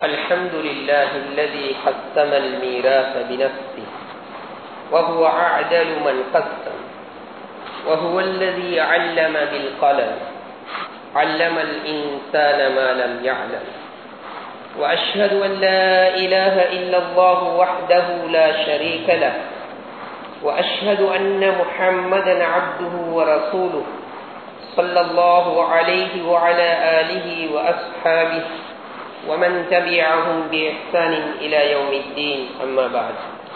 الحمد لله الذي قسم الميراث بنفسه وهو أعدل من قسم وهو الذي علم بالقلم علم الإنسان ما لم يعلم وأشهد أن لا إله إلا الله وحده لا شريك له وأشهد أن محمدا عبده ورسوله صلى الله عليه وعلى آله وأصحابه ومن تبعهم بإحسان إلى يوم الدين أما بعد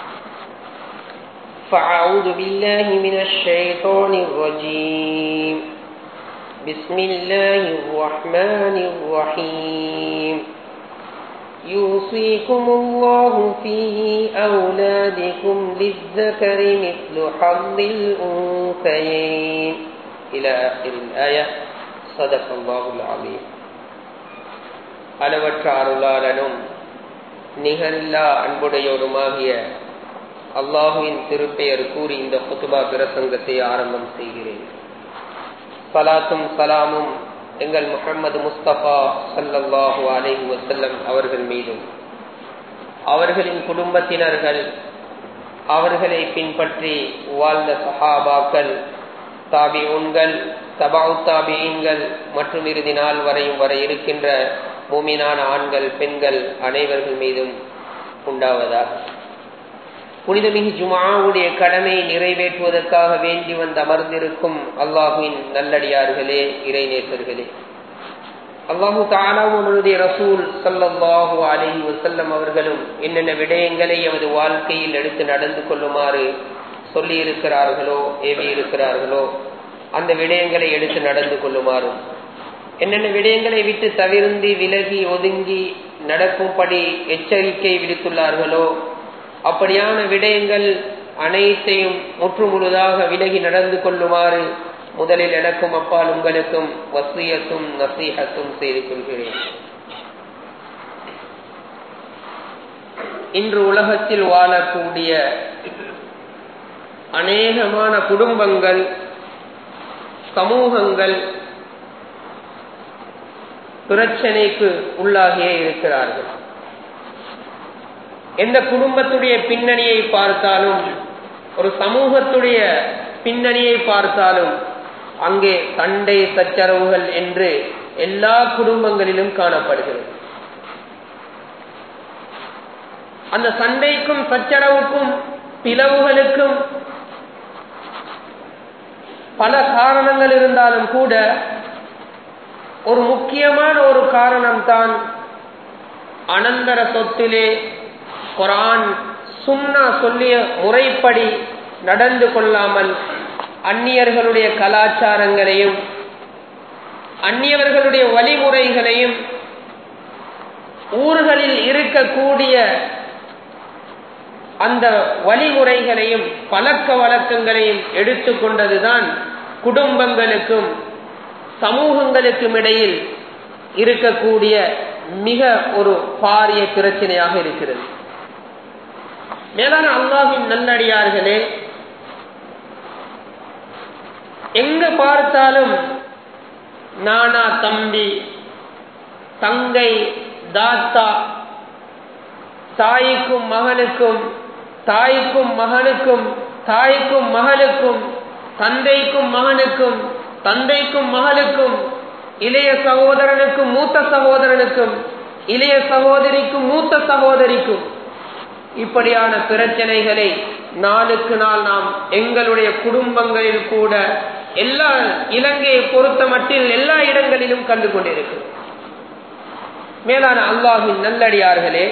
فأعوذ بالله من الشيطان الرجيم بسم الله الرحمن الرحيم يوصيكم الله في أولادكم للذكر مثل حظ الأنثيين إلى آخر الآية صدق الله العظيم அளவற்ற அருளாளனும் நிகரில்லா அன்புடையோருமாகிய அல்லாஹுவின் திருப்பெயர் கூறி இந்த புத்துபா பிரசங்கத்தை ஆரம்பம் செய்கிறேன் சலாத்தும் சலாமும் எங்கள் முகமது முஸ்தபா சல்லல்லாஹு அலைஹி வசல்லம் அவர்கள் மீதும் அவர்களின் குடும்பத்தினர்கள் அவர்களை பின்பற்றி வாழ்ந்த சஹாபாக்கள் தாபி உண்கள் தபாவு தாபியன்கள் மற்றும் இறுதி நாள் வரையும் வரை இருக்கின்ற பூமினான ஆண்கள் பெண்கள் அனைவர்கள் மீதும் உண்டாவதா புனிதமிகு ஜுமாவுடைய கடமையை நிறைவேற்றுவதற்காக வேண்டி வந்து அமர்ந்திருக்கும் அல்லாஹுவின் நல்லடியார்களே இறைநேசர்களே அல்லாஹு தாலாவுடைய ரசூல் சல்லாஹூ அலஹி வசல்லம் அவர்களும் என்னென்ன விடயங்களை எமது வாழ்க்கையில் எடுத்து நடந்து கொள்ளுமாறு சொல்லி இருக்கிறார்களோ ஏவி இருக்கிறார்களோ அந்த விடயங்களை எடுத்து நடந்து கொள்ளுமாறும் என்னென்ன விடயங்களை விட்டு தவிர்ந்து விலகி ஒதுங்கி நடக்கும்படி எச்சரிக்கை விடுத்துள்ளார்களோ அப்படியான விடயங்கள் அனைத்தையும் முற்று முழுதாக விலகி நடந்து கொள்ளுமாறு முதலில் எனக்கும் அப்பால் உங்களுக்கும் வசியத்தும் நசீகத்தும் செய்து கொள்கிறேன் இன்று உலகத்தில் வாழக்கூடிய அநேகமான குடும்பங்கள் சமூகங்கள் பிரச்சனைக்கு உள்ளாகியே இருக்கிறார்கள் எந்த குடும்பத்துடைய பின்னணியை பார்த்தாலும் ஒரு சமூகத்துடைய பின்னணியை பார்த்தாலும் அங்கே சண்டை சச்சரவுகள் என்று எல்லா குடும்பங்களிலும் காணப்படுகிறது அந்த சண்டைக்கும் சச்சரவுக்கும் பிளவுகளுக்கும் பல காரணங்கள் இருந்தாலும் கூட ஒரு முக்கியமான ஒரு காரணம் தான் அனந்தர சொத்திலே குரான் சுண்ணா சொல்லிய முறைப்படி நடந்து கொள்ளாமல் அந்நியர்களுடைய கலாச்சாரங்களையும் அந்நியவர்களுடைய வழிமுறைகளையும் ஊர்களில் இருக்கக்கூடிய அந்த வழிமுறைகளையும் பழக்க வழக்கங்களையும் எடுத்துக்கொண்டதுதான் குடும்பங்களுக்கும் சமூகங்களுக்கும் இடையில் இருக்கக்கூடிய மிக ஒரு பாரிய பிரச்சனையாக இருக்கிறது மேலான அல்லாவின் நல்லடியார்களே எங்க பார்த்தாலும் நானா தம்பி தங்கை தாத்தா தாய்க்கும் மகனுக்கும் தாய்க்கும் மகனுக்கும் தாய்க்கும் மகளுக்கும் தந்தைக்கும் மகனுக்கும் தந்தைக்கும் மகளுக்கும் இளைய சகோதரனுக்கும் மூத்த சகோதரனுக்கும் இளைய சகோதரிக்கும் மூத்த சகோதரிக்கும் இப்படியான பிரச்சனைகளை நாளுக்கு நாள் நாம் எங்களுடைய குடும்பங்களில் கூட எல்லா இலங்கையை பொறுத்த மட்டில் எல்லா இடங்களிலும் கண்டு கொண்டிருக்கிறோம் மேலான அல்லாஹின் நல்லடியார்களே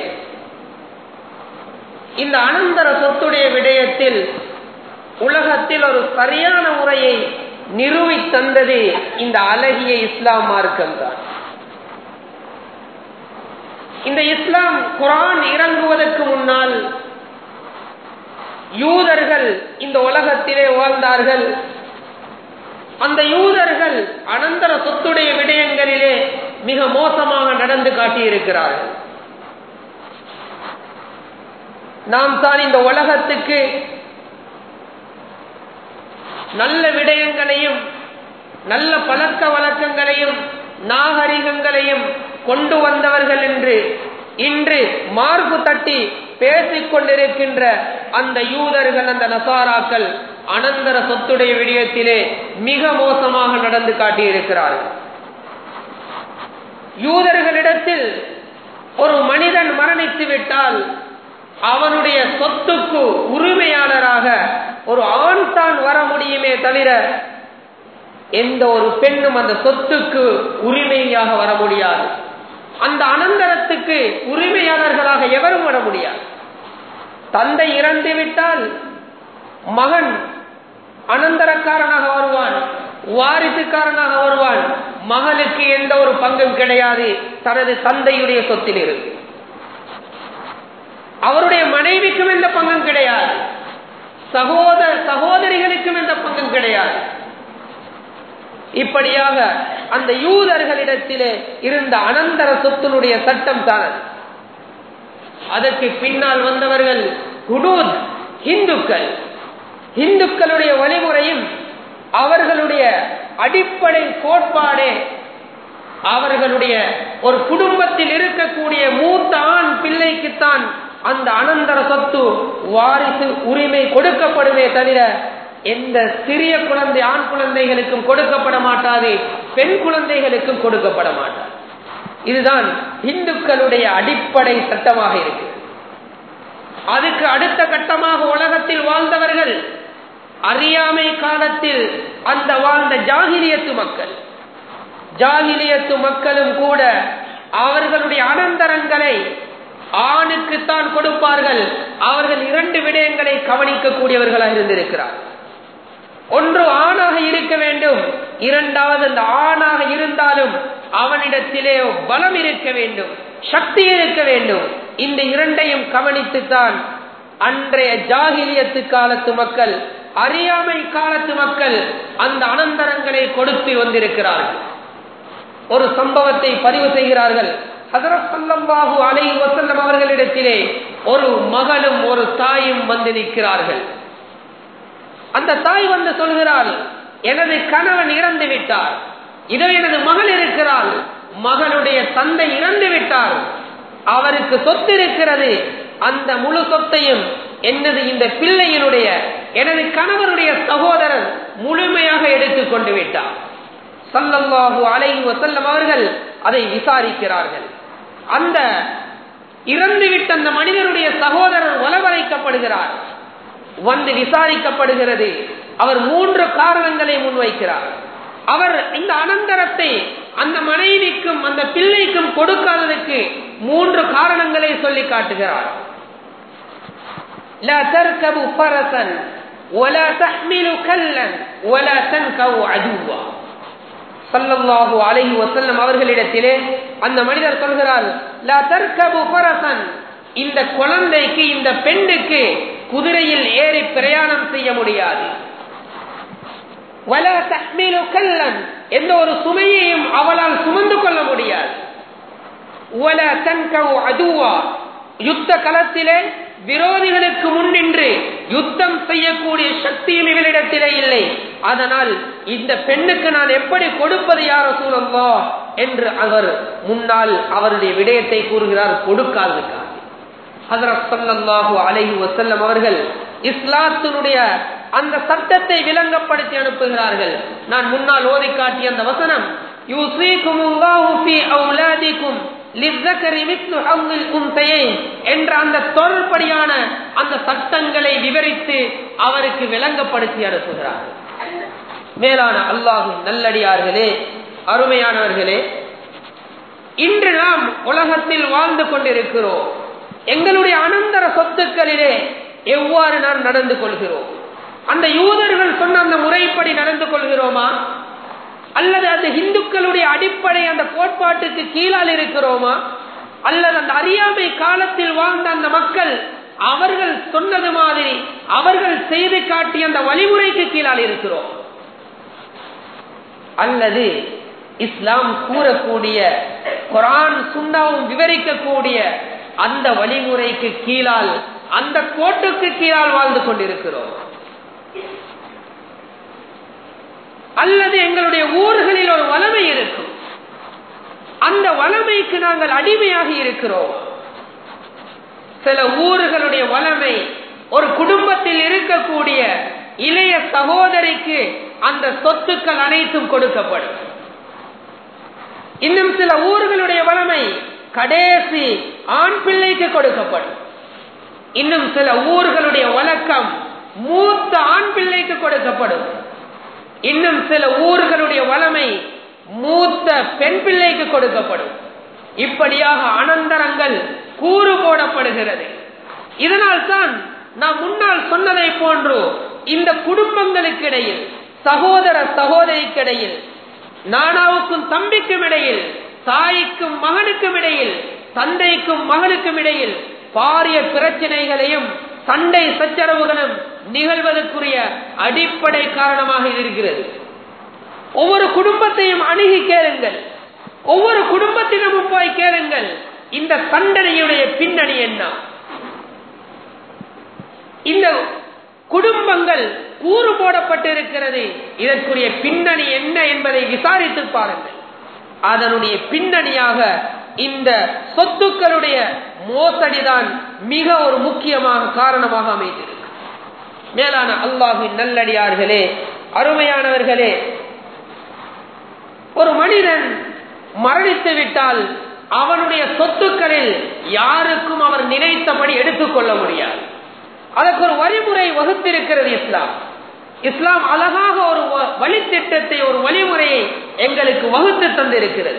இந்த அனந்தர சொத்துடைய விடயத்தில் உலகத்தில் ஒரு சரியான முறையை நிறுவி தந்தது இந்த அழகிய இஸ்லாம் மார்க்கம் தான் இந்த இஸ்லாம் குரான் இறங்குவதற்கு முன்னால் யூதர்கள் இந்த உலகத்திலே வாழ்ந்தார்கள் அந்த யூதர்கள் அனந்தர சொத்துடைய விடயங்களிலே மிக மோசமாக நடந்து காட்டியிருக்கிறார்கள் நாம் தான் இந்த உலகத்துக்கு நல்ல விடயங்களையும் நல்ல பழக்க வழக்கங்களையும் நாகரிகங்களையும் கொண்டு வந்தவர்கள் என்று இன்று மார்பு தட்டி பேசிக் கொண்டிருக்கின்ற அந்த யூதர்கள் அந்த நசாராக்கள் அனந்தர சொத்துடைய விடயத்திலே மிக மோசமாக நடந்து காட்டியிருக்கிறார்கள் யூதர்களிடத்தில் ஒரு மனிதன் மரணித்து விட்டால் அவனுடைய சொத்துக்கு உரிமையாளராக ஒரு ஆண் தான் வர முடியுமே தவிர எந்த ஒரு பெண்ணும் அந்த சொத்துக்கு உரிமையாக வர முடியாது அந்த அனந்தரத்துக்கு உரிமையாளர்களாக எவரும் வர முடியாது தந்தை இறந்து விட்டால் மகன் அனந்தரக்காரனாக வருவான் வாரிசுக்காரனாக வருவான் மகனுக்கு எந்த ஒரு பங்கும் கிடையாது தனது தந்தையுடைய சொத்தில் இருக்கு அவருடைய மனைவிக்கும் எந்த பங்கும் கிடையாது சகோதர சகோதரிகளுக்கும் எந்த பங்கும் கிடையாது இப்படியாக அந்த யூதர்களிடத்திலே இருந்த அனந்தர சொத்தினுடைய சட்டம் தான் அதற்கு பின்னால் வந்தவர்கள் குடூத் இந்துக்கள் இந்துக்களுடைய வழிமுறையும் அவர்களுடைய அடிப்படை கோட்பாடே அவர்களுடைய ஒரு குடும்பத்தில் இருக்கக்கூடிய மூத்த ஆண் பிள்ளைக்குத்தான் அந்த அனந்தர சொத்து வாரிசு உரிமை கொடுக்கப்படுமே தவிர எந்த சிறிய குழந்தை ஆண் குழந்தைகளுக்கும் கொடுக்கப்பட மாட்டாது பெண் குழந்தைகளுக்கும் கொடுக்கப்பட மாட்டாது இதுதான் இந்துக்களுடைய அடிப்படை சட்டமாக இருக்கு அதுக்கு அடுத்த கட்டமாக உலகத்தில் வாழ்ந்தவர்கள் அறியாமை காலத்தில் அந்த வாழ்ந்த ஜாகிலியத்து மக்கள் ஜாகிலியத்து மக்களும் கூட அவர்களுடைய அனந்தரங்களை ஆணுக்குத்தான் கொடுப்பார்கள் அவர்கள் இரண்டு விடயங்களை கவனிக்கக்கூடியவர்களாக இருந்திருக்கிறார் ஒன்று ஆணாக இருக்க வேண்டும் இரண்டாவது அந்த ஆணாக இருந்தாலும் அவனிடத்திலே பலம் இருக்க வேண்டும் சக்தி இருக்க வேண்டும் இந்த இரண்டையும் கவனித்துத்தான் அன்றைய ஜாகிலியத்து காலத்து மக்கள் அறியாமை காலத்து மக்கள் அந்த அனந்தரங்களை கொடுத்து வந்திருக்கிறார்கள் ஒரு சம்பவத்தை பதிவு செய்கிறார்கள் ஹதரசல்லம்பாஹு அலை வசல்லம் அவர்களிடத்திலே ஒரு மகளும் ஒரு தாயும் வந்து நிற்கிறார்கள் அந்த தாய் வந்து சொல்கிறாள் எனது கணவன் இறந்து விட்டார் இதோ எனது மகள் இருக்கிறாள் மகளுடைய தந்தை இறந்து விட்டார் அவருக்கு சொத்து இருக்கிறது அந்த முழு சொத்தையும் என்னது இந்த பிள்ளையினுடைய எனது கணவனுடைய சகோதரன் முழுமையாக எடுத்துக் கொண்டு விட்டார் சல்லல்லாஹு அலைஹி வசல்லம் அவர்கள் அதை விசாரிக்கிறார்கள் அந்த இறந்துவிட்ட அந்த மனிதனுடைய சகோதரர் வலவரைக்கப்படுகிறார் வந்து விசாரிக்கப்படுகிறது அவர் மூன்று காரணங்களை முன்வைக்கிறார் அவர் இந்த அனந்தரத்தை அந்த மனைவிக்கும் அந்த பிள்ளைக்கும் கொடுக்காததற்கு மூன்று காரணங்களை சொல்லி காட்டுகிறார் لا تركبوا فرسا ولا تحملوا كلا ولا تنكوا عدوا சல்லல்லாஹு அலைஹி வசல்லம் அவர்களிடத்திலே அந்த மனிதர் சொல்கிறார் லா தர்கபு பரசன் இந்த குழந்தைக்கு இந்த பெண்ணுக்கு குதிரையில் ஏறி பிரயாணம் செய்ய முடியாது வல தஹ்மீலு கல்லன் எந்த ஒரு சுமையையும் அவளால் சுமந்து கொள்ள முடியாது வல தன்கவு அதுவா யுத்த களத்திலே விரோதிகளுக்கு முன்னின்று யுத்தம் செய்யக்கூடிய சக்தியும் இவளிடத்திலே இல்லை அதனால் இந்த பெண்ணுக்கு நான் எப்படி கொடுப்பது யார சூழல்லோ என்று அவர் முன்னால் அவருடைய விடயத்தை கூறுகிறார் கொடுக்காததுக்காக ஹசரத் சல்லாஹூ அலைஹி வசல்லம் அவர்கள் இஸ்லாத்தினுடைய அந்த சட்டத்தை விளங்கப்படுத்தி அனுப்புகிறார்கள் நான் முன்னால் ஓதி காட்டிய அந்த வசனம் என்ற அந்த தொடர்படியான அந்த சட்டங்களை விவரித்து அவருக்கு விளங்கப்படுத்தி அனுப்புகிறார் மேலான அல்லாஹு நல்லடியார்களே அருமையானவர்களே இன்று நாம் உலகத்தில் வாழ்ந்து கொண்டிருக்கிறோம் எங்களுடைய அனந்தர சொத்துக்களிலே எவ்வாறு நாம் நடந்து கொள்கிறோம் அந்த யூதர்கள் சொன்ன அந்த முறைப்படி நடந்து கொள்கிறோமா அல்லது அந்த இந்துக்களுடைய அடிப்படை அந்த கோட்பாட்டுக்கு கீழால் இருக்கிறோமா அல்லது அந்த அறியாமை காலத்தில் வாழ்ந்த அந்த மக்கள் அவர்கள் சொன்னது மாதிரி அவர்கள் செய்து காட்டிய அந்த வழிமுறைக்கு கீழால் இருக்கிறோம் அல்லது இஸ்லாம் கூறக்கூடிய குரான் சுண்ணாவும் விவரிக்கக்கூடிய அந்த வழிமுறைக்கு கீழால் அந்த கோட்டுக்கு கீழால் வாழ்ந்து கொண்டிருக்கிறோம் அல்லது எங்களுடைய ஊர்களில் ஒரு வளமை இருக்கும் அந்த வளமைக்கு நாங்கள் அடிமையாக இருக்கிறோம் சில ஊர்களுடைய வளமை ஒரு குடும்பத்தில் இருக்கக்கூடிய இளைய சகோதரிக்கு அந்த சொத்துக்கள் அனைத்தும் கொடுக்கப்படும் இன்னும் சில ஊர்களுடைய வளமை கடைசி ஆண் பிள்ளைக்கு கொடுக்கப்படும் இன்னும் சில ஊர்களுடைய வழக்கம் மூத்த ஆண் பிள்ளைக்கு கொடுக்கப்படும் இன்னும் சில ஊர்களுடைய வளமை மூத்த பெண் பிள்ளைக்கு கொடுக்கப்படும் இப்படியாக அனந்தரங்கள் கூறு போடப்படுகிறது இதனால் தான் நாம் முன்னால் சொன்னதை போன்று இந்த குடும்பங்களுக்கு இடையில் சகோதர சகோதரிக்கு இடையில் நானாவுக்கும் தம்பிக்கும் இடையில் தாய்க்கும் மகனுக்கும் இடையில் தந்தைக்கும் மகனுக்கும் இடையில் பாரிய பிரச்சனைகளையும் சண்டை சச்சரவுகளும் நிகழ்வதற்குரிய அடிப்படை காரணமாக இருக்கிறது ஒவ்வொரு குடும்பத்தையும் அணுகி கேளுங்கள் ஒவ்வொரு குடும்பத்தினமும் போய் கேளுங்கள் இந்த சண்டனையுடைய பின்னணி என்ன இந்த குடும்பங்கள் கூறு போடப்பட்டிருக்கிறது இதற்குரிய பின்னணி என்ன என்பதை விசாரித்து பாருங்கள் அதனுடைய பின்னணியாக இந்த சொத்துக்களுடைய மோசடிதான் மிக ஒரு முக்கியமாக காரணமாக அமைந்திருக்கு மேலான அல்லாஹின் நல்லடியார்களே அருமையானவர்களே ஒரு மனிதன் மரணித்து விட்டால் அவனுடைய சொத்துக்களில் யாருக்கும் அவர் நினைத்தபடி எடுத்துக்கொள்ள முடியாது அதற்கு ஒரு வழிமுறை வகுத்திருக்கிறது இஸ்லாம் இஸ்லாம் அழகாக ஒரு வழித்திட்டத்தை ஒரு வழிமுறையை எங்களுக்கு வகுத்து தந்திருக்கிறது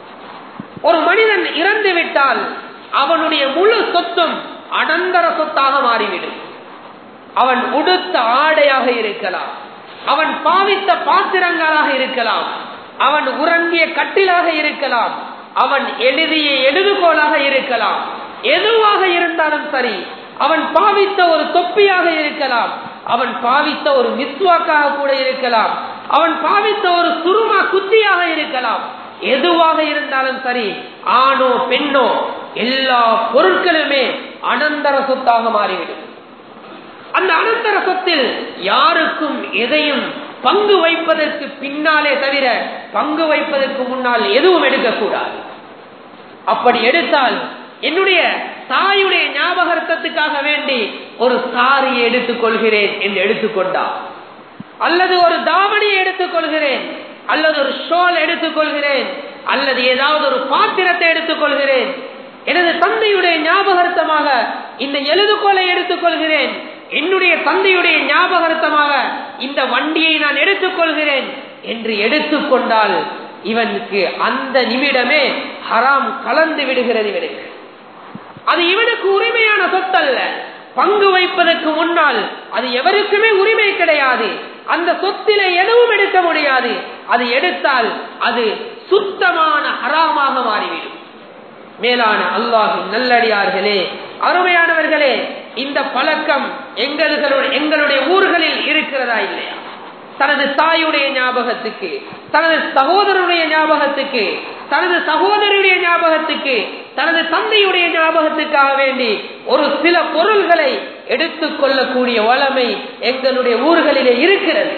ஒரு மனிதன் இறந்து விட்டால் அவனுடைய முழு சொத்தும் அனந்தர சொத்தாக மாறிவிடும் அவன் உடுத்த ஆடையாக இருக்கலாம் அவன் பாவித்த பாத்திரங்களாக இருக்கலாம் அவன் உறங்கிய கட்டிலாக இருக்கலாம் அவன் எழுதிய எழுதுகோலாக இருக்கலாம் எதுவாக இருந்தாலும் சரி அவன் பாவித்த ஒரு தொப்பியாக இருக்கலாம் அவன் பாவித்த ஒரு மிஸ்வாக்காக கூட இருக்கலாம் அவன் பாவித்த ஒரு சுருமா குத்தியாக இருக்கலாம் எதுவாக இருந்தாலும் சரி ஆணோ பெண்ணோ எல்லா பொருட்களுமே அனந்தர சொத்தாக மாறிவிடும் அந்த அனந்தர சொத்தில் யாருக்கும் எதையும் பங்கு வைப்பதற்கு பின்னாலே தவிர பங்கு வைப்பதற்கு முன்னால் எதுவும் எடுக்கக்கூடாது அப்படி எடுத்தால் என்னுடைய தாயுடைய ஞாபகத்துக்காக வேண்டி ஒரு சாரியை எடுத்துக் கொள்கிறேன் என்று எடுத்துக்கொண்டார் அல்லது ஒரு தாவணியை எடுத்துக் கொள்கிறேன் அல்லது ஒரு ஷோல் எடுத்துக் கொள்கிறேன் அல்லது ஏதாவது ஒரு பாத்திரத்தை எடுத்துக் கொள்கிறேன் எனது தந்தையுடைய ஞாபகார்த்தமாக இந்த எழுதுகோலை எடுத்துக் கொள்கிறேன் என்னுடைய தந்தையுடைய ஞாபகார்த்தமாக இந்த வண்டியை நான் எடுத்துக்கொள்கிறேன் என்று எடுத்துக்கொண்டால் இவனுக்கு அந்த நிமிடமே ஹராம் கலந்து விடுகிறது இவனுக்கு அது இவனுக்கு உரிமையான சொத்தல்ல பங்கு வைப்பதற்கு முன்னால் அது எவருக்குமே உரிமை கிடையாது அந்த சொத்தில எதுவும் எடுக்க முடியாது அது எடுத்தால் அது சுத்தமான ஹராமாக மாறிவிடும் மேலான அல்லாஹு நல்லடியார்களே அருமையானவர்களே இந்த பழக்கம் எங்களுடைய எங்களுடைய ஊர்களில் இருக்கிறதா இல்லையா தனது தாயுடைய ஞாபகத்துக்கு தனது சகோதரனுடைய ஞாபகத்துக்கு தனது சகோதரியுடைய ஞாபகத்துக்கு தனது தந்தையுடைய ஞாபகத்துக்காக வேண்டி ஒரு சில பொருள்களை எடுத்துக் கொள்ளக்கூடிய வளமை எங்களுடைய ஊர்களிலே இருக்கிறது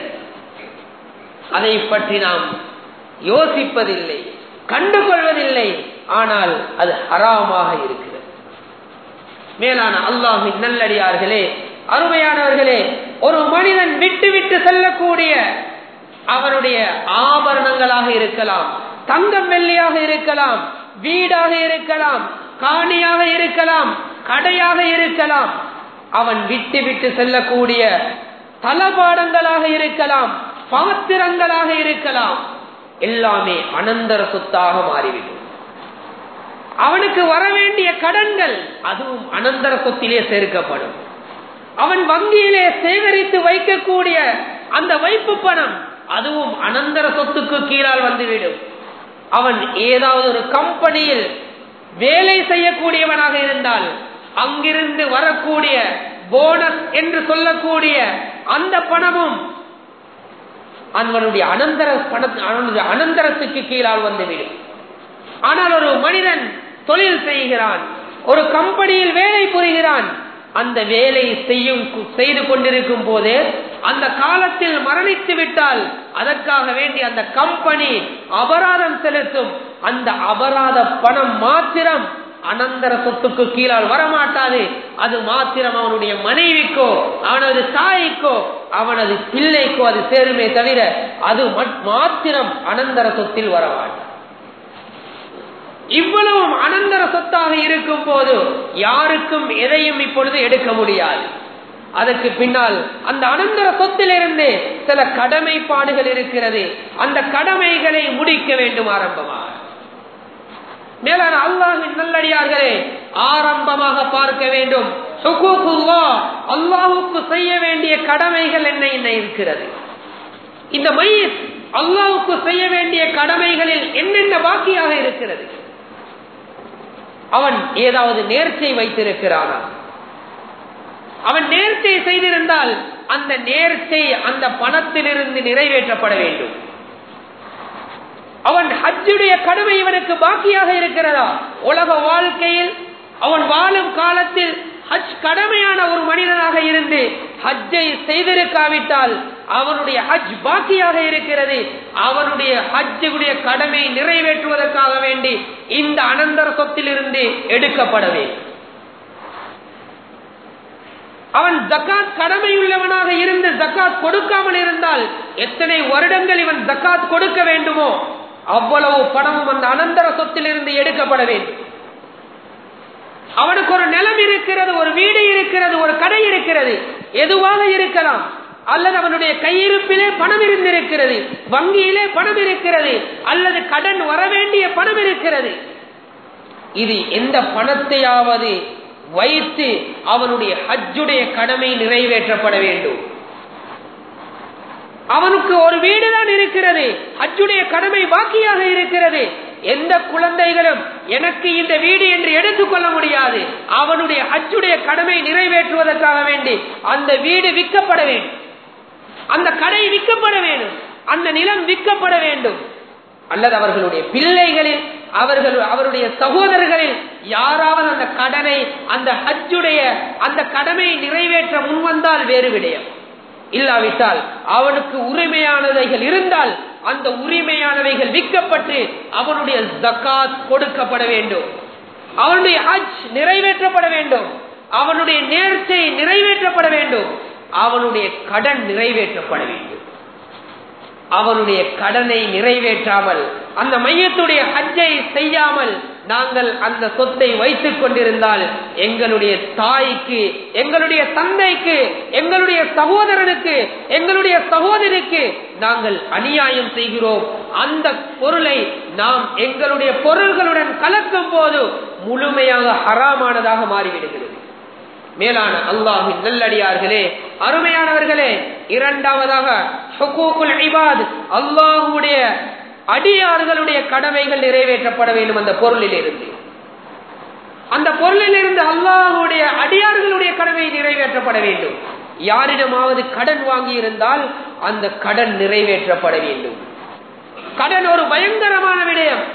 அதை பற்றி நாம் யோசிப்பதில்லை கண்டுகொள்வதில்லை ஆனால் அது ஹராமாக இருக்கிறது மேலான அல்லாஹின் நல்லடியார்களே அருமையானவர்களே ஒரு மனிதன் விட்டு விட்டு செல்லக்கூடிய அவனுடைய ஆபரணங்களாக இருக்கலாம் தங்கம் வெள்ளியாக இருக்கலாம் வீடாக இருக்கலாம் காணியாக இருக்கலாம் கடையாக இருக்கலாம் அவன் விட்டு விட்டு செல்லக்கூடிய தளபாடங்களாக இருக்கலாம் பாத்திரங்களாக இருக்கலாம் எல்லாமே அனந்தர சொத்தாக மாறிவிடும் அவனுக்கு வர வேண்டிய கடன்கள் அதுவும் அனந்தர சொத்திலே சேர்க்கப்படும் அவன் வங்கியிலே சேகரித்து வைக்கக்கூடிய அந்த வைப்பு பணம் அதுவும் அனந்தர சொத்துக்கு கீழால் வந்துவிடும் அவன் ஏதாவது ஒரு கம்பெனியில் வேலை செய்யக்கூடியவனாக இருந்தால் அங்கிருந்து வரக்கூடிய போனஸ் என்று சொல்லக்கூடிய அந்த பணமும் அவனுடைய அனந்தர பண அவனுடைய அனந்தரத்துக்கு கீழால் வந்துவிடும் ஆனால் ஒரு மனிதன் தொழில் செய்கிறான் ஒரு கம்பெனியில் வேலை புரிகிறான் அந்த வேலை செய்யும் செய்து கொண்டிருக்கும் போது அந்த காலத்தில் மரணித்து விட்டால் அதற்காக வேண்டி அந்த கம்பெனி அபராதம் செலுத்தும் அந்த அபராத பணம் மாத்திரம் அனந்தர சொத்துக்கு கீழால் வரமாட்டாது அது மாத்திரம் அவனுடைய மனைவிக்கோ அவனது தாய்க்கோ அவனது பிள்ளைக்கோ அது சேருமே தவிர அது மாத்திரம் அனந்தர சொத்தில் வரமாட்டாது இவ்வளவும் அனந்தர சொத்தாக இருக்கும் போது யாருக்கும் எதையும் இப்பொழுது எடுக்க முடியாது அதற்கு பின்னால் அந்த அனந்தர சொத்திலிருந்து சில கடமைப்பாடுகள் இருக்கிறது அந்த கடமைகளை முடிக்க வேண்டும் ஆரம்பமாக மேலான அல்லாஹின் நல்லடியார்களே ஆரம்பமாக பார்க்க வேண்டும் அல்லாஹுக்கு செய்ய வேண்டிய கடமைகள் என்ன என்ன இருக்கிறது இந்த மையத் அல்லாஹுக்கு செய்ய வேண்டிய கடமைகளில் என்னென்ன பாக்கியாக இருக்கிறது அவன் ஏதாவது நேர்ச்சை வைத்திருக்கிறானா அவன் நேர்ச்சை செய்திருந்தால் அந்த நேர்ச்சை அந்த பணத்திலிருந்து நிறைவேற்றப்பட வேண்டும் அவன் ஹஜ்ஜுடைய கடமை இவனுக்கு பாக்கியாக இருக்கிறதா உலக வாழ்க்கையில் அவன் வாழும் காலத்தில் ஹஜ் கடமையான ஒரு மனிதனாக இருந்து ஹஜ்ஜை செய்திருக்காவிட்டால் அவனுடைய ஹஜ் பாக்கியாக இருக்கிறது அவனுடைய ஹஜ்ஜுடைய கடமை நிறைவேற்றுவதற்காக வேண்டி இந்த அனந்தர சொத்திலிருந்து எடுக்கப்பட வேண்டும் அவன் ஜக்காத் கடமையுள்ளவனாக இருந்து ஜக்காத் கொடுக்காமல் இருந்தால் எத்தனை வருடங்கள் இவன் ஜக்காத் கொடுக்க வேண்டுமோ அவ்வளவு பணமும் அந்த அனந்தர சொத்திலிருந்து எடுக்கப்பட வேண்டும் அவனுக்கு ஒரு நிலம் இருக்கிறது ஒரு வீடு இருக்கிறது ஒரு கடை இருக்கிறது எதுவாக இருக்கலாம் அல்லது அவனுடைய கையிருப்பிலே பணம் இருந்திருக்கிறது வங்கியிலே பணம் இருக்கிறது அல்லது கடன் வர வேண்டிய பணம் இருக்கிறது இது எந்த பணத்தையாவது வைத்து அவனுடைய ஹஜ்ஜுடைய கடமை நிறைவேற்றப்பட வேண்டும் அவனுக்கு ஒரு வீடுதான் இருக்கிறது ஹஜ்ஜுடைய கடமை பாக்கியாக இருக்கிறது எந்த குழந்தைகளும் எனக்கு இந்த வீடு என்று எடுத்துக்கொள்ள முடியாது அவனுடைய ஹஜ்ஜுடைய கடமை நிறைவேற்றுவதற்காக வேண்டி அந்த வீடு விற்கப்பட வேண்டும் அந்த கடை விற்கப்பட வேண்டும் அந்த நிலம் விற்கப்பட வேண்டும் அல்லது அவர்களுடைய பிள்ளைகளில் அவர்கள் அவருடைய சகோதரர்களில் யாராவது அந்த கடனை அந்த ஹஜ்ஜுடைய அந்த கடமையை நிறைவேற்ற முன்வந்தால் வேறு விடயம் இல்லாவிட்டால் அவனுக்கு உரிமையானவைகள் இருந்தால் அந்த உரிமையானவைகள் விற்கப்பட்டு அவனுடைய ஜக்காத் கொடுக்கப்பட வேண்டும் அவனுடைய ஹஜ் நிறைவேற்றப்பட வேண்டும் அவனுடைய நேர்ச்சை நிறைவேற்றப்பட வேண்டும் அவனுடைய கடன் நிறைவேற்றப்பட வேண்டும் அவனுடைய கடனை நிறைவேற்றாமல் அந்த மையத்துடைய ஹஜ்ஜை செய்யாமல் நாங்கள் அந்த சொத்தை வைத்துக் கொண்டிருந்தால் எங்களுடைய தாய்க்கு எங்களுடைய தந்தைக்கு எங்களுடைய சகோதரனுக்கு எங்களுடைய சகோதரிக்கு நாங்கள் அநியாயம் செய்கிறோம் அந்த பொருளை நாம் எங்களுடைய பொருள்களுடன் கலக்கும் போது முழுமையாக ஹராமானதாக மாறிவிடுகிறது மேலான அல்லாஹின் நல்லடியார்களே அருமையானவர்களே இரண்டாவதாக அல்லாஹுடைய அடியார்களுடைய கடமைகள் நிறைவேற்றப்பட வேண்டும் அந்த பொருளில் இருந்து அந்த பொருளில் இருந்து அல்லாஹுடைய அடியார்களுடைய கடமை நிறைவேற்றப்பட வேண்டும் யாரிடமாவது கடன் வாங்கி இருந்தால் அந்த கடன் நிறைவேற்றப்பட வேண்டும் கடன் ஒரு பயங்கரமான விடயம்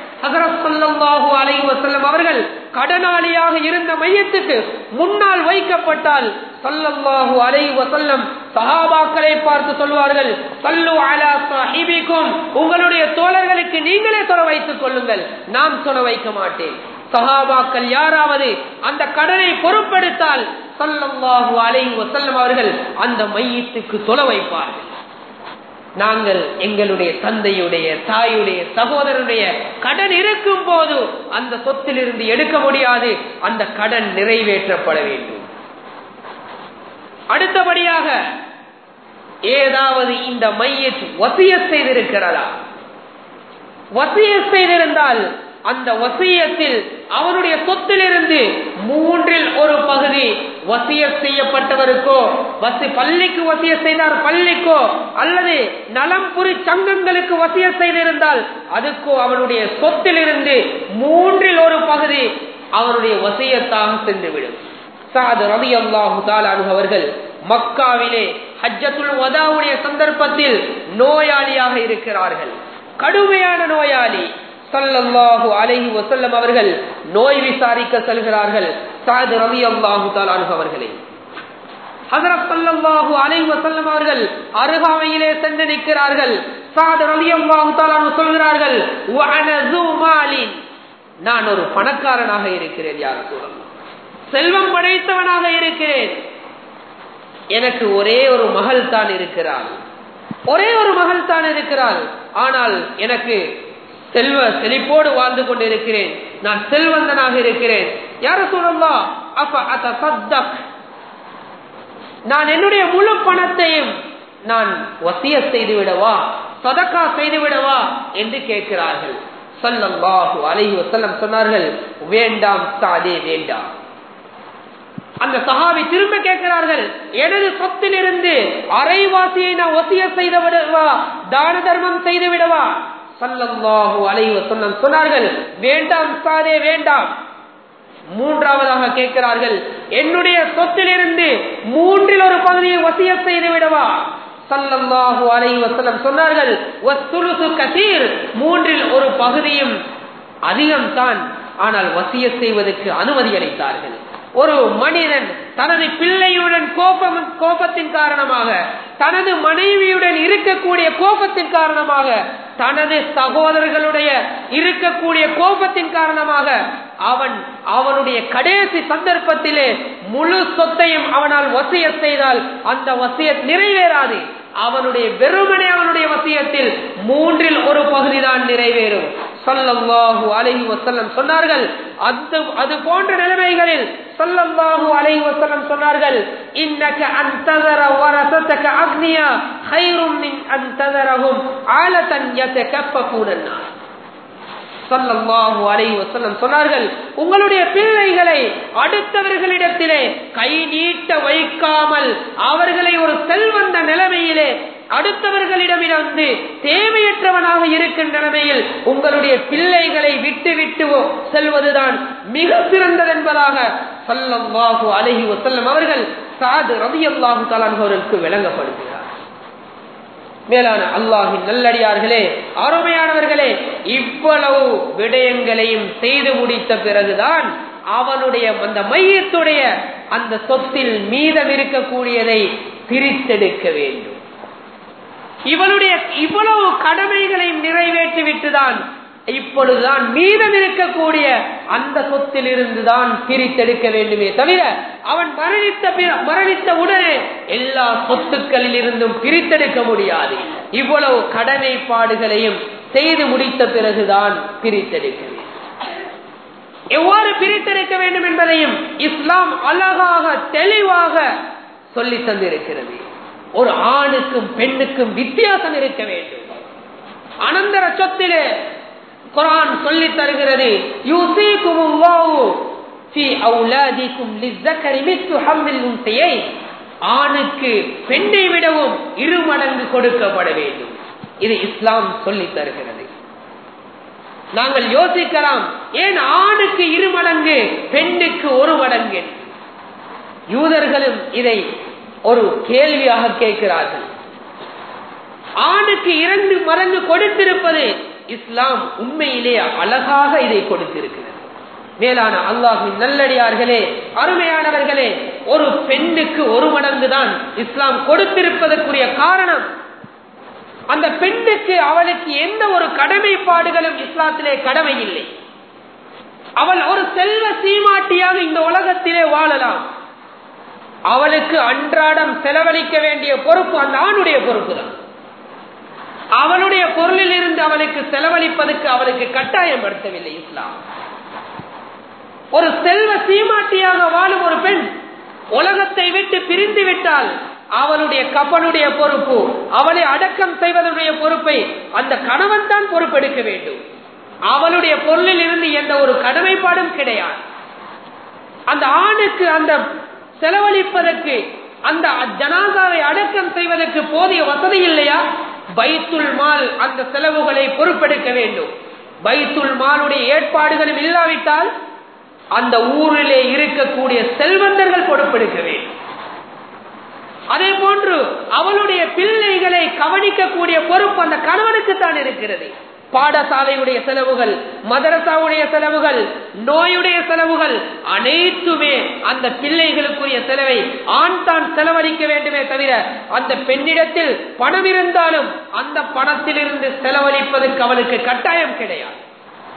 அவர்கள் கடனாளியாக இருந்த மையத்துக்கு முன்னால் வைக்கப்பட்டால் சல்லல்லாஹு அலை வசல்லம் சஹாபாக்களை பார்த்து சொல்வார்கள் சல்லு அலா சாஹிபிக்கும் உங்களுடைய தோழர்களுக்கு நீங்களே சொல்ல வைத்துக் கொள்ளுங்கள் நான் சொல்ல வைக்க மாட்டேன் சஹாபாக்கள் யாராவது அந்த கடனை பொறுப்பெடுத்தால் சல்லல்லாஹு அலை வசல்லம் அவர்கள் அந்த மையத்துக்கு தொலை வைப்பார்கள் நாங்கள் எங்களுடைய தந்தையுடைய தாயுடைய சகோதரனுடைய கடன் இருக்கும் போது அந்த சொத்திலிருந்து எடுக்க முடியாது அந்த கடன் நிறைவேற்றப்பட வேண்டும் அடுத்தபடியாக ஏதாவது இந்த மையத் வசிய செய்திருக்கிறதா வசிய செய்திருந்தால் அந்த வசியத்தில் அவனுடைய சொத்திலிருந்து மூன்றில் ஒரு பகுதி வசிய செய்யப்பட்டவருக்கோ வசி பள்ளிக்கு வசிய செய்தார் பள்ளிக்கோ அல்லது நலம்புரி சங்கங்களுக்கு வசிய செய்திருந்தால் அதுக்கோ அவனுடைய சொத்திலிருந்து மூன்றில் ஒரு பகுதி அவனுடைய வசியத்தாக சென்றுவிடும் சாது ரவி அல்லாஹு அவர்கள் மக்காவிலே ஹஜ்ஜத்துல் வதாவுடைய சந்தர்ப்பத்தில் நோயாளியாக இருக்கிறார்கள் கடுமையான நோயாளி சல்லல்லாஹு அலைஹி வசல்லம் அவர்கள் நோய் விசாரிக்க செல்கிறார்கள் சாது ரவி அல்லாஹு தாலானு அவர்களே ஹசரத் சல்லல்லாஹு அலைஹி வசல்லம் அவர்கள் அருகாமையிலே சென்று நிற்கிறார்கள் சாது ரவி அல்லாஹு தாலானு சொல்கிறார்கள் நான் ஒரு பணக்காரனாக இருக்கிறேன் யார் சொல்லலாம் செல்வம் படைத்தவனாக இருக்கிறேன் எனக்கு ஒரே ஒரு மகள் தான் இருக்கிறாள் ஒரே ஒரு மகள் தான் இருக்கிறாள் ஆனால் எனக்கு செல்வ செழிப்போடு வாழ்ந்து கொண்டிருக்கிறேன் நான் செல்வந்தனாக இருக்கிறேன் யார சொல்லலாம் அப்ப அத சத்தக் நான் என்னுடைய முழு பணத்தையும் நான் வசிய செய்து விடவா சதக்கா செய்து விடவா என்று கேட்கிறார்கள் சல்லல்லாஹு அலைஹி வஸல்லம் சொன்னார்கள் வேண்டாம் சாதே வேண்டாம் அந்த சஹாபி திரும்ப கேட்கிறார்கள் எனது சொத்திலிருந்து அரைவாசியை நான் ஒசிய செய்து விடவா தான தர்மம் செய்து விடவா சல்லல்லாஹு அலைஹி வஸல்லம் சொன்னார்கள் வேண்டாம் சாதே வேண்டாம் மூன்றாவதாக கேட்கிறார்கள் என்னுடைய சொத்திலிருந்து மூன்றில் ஒரு பகுதியை வசிய செய்து விடவா சல்லல்லாஹு அலைஹி வஸல்லம் சொன்னார்கள் வஸ்துலுசு கசீர் மூன்றில் ஒரு பகுதியும் அதிகம் தான் ஆனால் வசிய செய்வதற்கு அனுமதி அளித்தார்கள் ஒரு மனிதன் தனது பிள்ளையுடன் கோபம் கோபத்தின் காரணமாக தனது மனைவியுடன் இருக்கக்கூடிய கோபத்தின் காரணமாக தனது சகோதரர்களுடைய இருக்கக்கூடிய கோபத்தின் காரணமாக அவன் அவனுடைய கடைசி சந்தர்ப்பத்திலே முழு சொத்தையும் அவனால் வசிய செய்தால் அந்த வசிய நிறைவேறாது அவனுடைய வெறுமனே அவனுடைய வசியத்தில் மூன்றில் ஒரு பகுதி தான் நிறைவேறும் சொல்லல்லாஹு அலைஹி வசல்லம் சொன்னார்கள் அது அது போன்ற நிலைமைகளில் சொல்லல்லாஹு அலைஹி வசல்லம் சொன்னார்கள் இன்னக அந்ததர வரசத்தக அக்னியா ஹைரும் மின் அந்ததரஹும் ஆலதன் யதகஃபஃபூன الناس சல்லல்லாஹு அலைஹி வஸல்லம் சொன்னார்கள் உங்களுடைய பிள்ளைகளை அடுத்தவர்களிடத்திலே கை நீட்ட வைக்காமல் அவர்களை ஒரு செல்வந்த நிலைமையிலே அடுத்தவர்களிடமிருந்து தேவையற்றவனாக இருக்கின்ற நிலைமையில் உங்களுடைய பிள்ளைகளை விட்டு விட்டு செல்வதுதான் மிக சிறந்தது என்பதாக சல்லல்லாஹு அலைஹி வஸல்லம் அவர்கள் சாது ரலியல்லாஹு தஆலா அவர்களுக்கு விளங்கப்படுத்துகிறார் மேலான அல்லாஹின் நல்லடியார்களே அருமையானவர்களே இவ்வளவு விடயங்களையும் செய்து முடித்த பிறகுதான் அவனுடைய அந்த மையத்துடைய அந்த சொத்தில் மீதம் இருக்கக்கூடியதை பிரித்தெடுக்க வேண்டும் இவனுடைய இவ்வளவு கடமைகளையும் நிறைவேற்றி விட்டுதான் இப்பொழுதுதான் மீதம் இருக்கக்கூடிய அந்த சொத்தில் இருந்துதான் பிரித்தெடுக்க வேண்டுமே தவிர அவன் மரணித்த மரணித்த உடனே எல்லா சொத்துக்களில் இருந்தும் பிரித்தெடுக்க முடியாது இவ்வளவு கடமைப்பாடுகளையும் செய்து முடித்த பிறகுதான் பிரித்தெடுக்க வேண்டும் எவ்வாறு பிரித்தெடுக்க வேண்டும் என்பதையும் இஸ்லாம் அழகாக தெளிவாக சொல்லி தந்திருக்கிறது ஒரு ஆணுக்கும் பெண்ணுக்கும் வித்தியாசம் இருக்க வேண்டும் அனந்தர சொத்திலே குரான் சொல்லி தருகிறது ஆணுக்கு பெண்ணை விடவும் இரு மடங்கு கொடுக்கப்பட வேண்டும் இது இஸ்லாம் சொல்லி தருகிறது நாங்கள் யோசிக்கலாம் ஏன் ஆணுக்கு இரு மடங்கு பெண்ணுக்கு ஒரு மடங்கு யூதர்களும் இதை ஒரு கேள்வியாக கேட்கிறார்கள் ஆணுக்கு இரண்டு மடங்கு கொடுத்திருப்பது இஸ்லாம் உண்மையிலே அழகாக இதை கொடுத்திருக்கிறது மேலான அல்லாஹின் நல்லடியார்களே அருமையானவர்களே ஒரு பெண்ணுக்கு ஒரு மடங்கு தான் இஸ்லாம் கொடுத்திருப்பதற்குரிய காரணம் அந்த பெண்ணுக்கு அவளுக்கு எந்த ஒரு கடமைப்பாடுகளும் இஸ்லாத்திலே கடமை இல்லை அவள் ஒரு செல்வ சீமாட்டியாக இந்த உலகத்திலே வாழலாம் அவளுக்கு அன்றாடம் செலவழிக்க வேண்டிய பொறுப்பு அந்த ஆணுடைய பொறுப்பு தான் அவளுடைய பொருளில் இருந்து அவளுக்கு செலவழிப்பதற்கு அவளுக்கு கட்டாயப்படுத்தவில்லை இஸ்லாம் ஒரு செல்வ சீமாட்டியாக வாழும் ஒரு பெண் உலகத்தை விட்டு பிரிந்து விட்டால் அவளுடைய கப்பனுடைய பொறுப்பு அவளை அடக்கம் செய்வதனுடைய பொறுப்பை அந்த கணவன் தான் பொறுப்பெடுக்க வேண்டும் அவளுடைய பொருளில் இருந்து எந்த ஒரு கடமைப்பாடும் கிடையாது அந்த ஆணுக்கு அந்த செலவழிப்பதற்கு அந்த ஜனாதாவை அடக்கம் செய்வதற்கு போதிய வசதி இல்லையா பைத்துல் மால் அந்த செலவுகளை பொறுப்பெடுக்க வேண்டும் பைத்துல் மாலுடைய ஏற்பாடுகளும் இல்லாவிட்டால் அந்த ஊரிலே இருக்கக்கூடிய செல்வந்தர்கள் பொறுப்பெடுக்க வேண்டும் அதே போன்று அவளுடைய பிள்ளைகளை கவனிக்கக்கூடிய பொறுப்பு அந்த கணவனுக்கு தான் இருக்கிறது பாடசாலையுடைய செலவுகள் மதரசாவுடைய செலவுகள் நோயுடைய செலவுகள் அனைத்துமே அந்த பிள்ளைகளுக்குரிய செலவை ஆண் தான் செலவழிக்க வேண்டுமே தவிர அந்த பெண்ணிடத்தில் பணம் இருந்தாலும் அந்த பணத்திலிருந்து செலவழிப்பதற்கு அவளுக்கு கட்டாயம் கிடையாது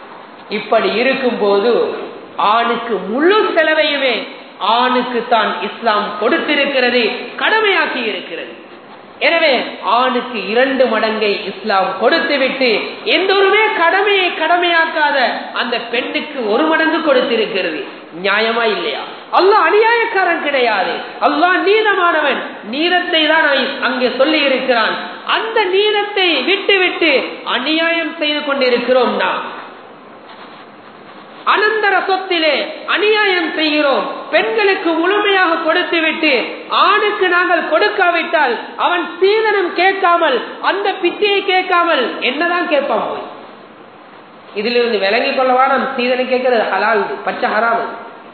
இப்படி இருக்கும் போது ஆணுக்கு முழு செலவையுமே ஆணுக்கு தான் இஸ்லாம் கொடுத்திருக்கிறது கடமையாக்கி இருக்கிறது எனவே ஆணுக்கு இரண்டு மடங்கை இஸ்லாம் கொடுத்துவிட்டு எந்த ஒருமே கடமையை கடமையாக்காத அந்த பெண்ணுக்கு ஒரு மடங்கு கொடுத்திருக்கிறது நியாயமா இல்லையா அல்லாஹ் அநியாயக்காரன் கிடையாது அல்லாஹ் நீதமானவன் நீதத்தை தான் அங்கே சொல்லி இருக்கிறான் அந்த நீதத்தை விட்டு விட்டு அநியாயம் செய்து கொண்டிருக்கிறோம் நாம் அனந்தர சொத்திலே அநியாயம் செய்கிறோம் பெண்களுக்கு முழுமையாக கொடுத்து விட்டு ஆணுக்கு நாங்கள் கொடுக்காவிட்டால் அவன் சீதனம் கேட்காமல் அந்த பிச்சையை கேட்காமல் என்னதான் கேட்பான் போய் இதிலிருந்து விளங்கிக் கொள்ளவா நாம் சீதனம் கேட்கிறது ஹலால் பச்சை ஹராம்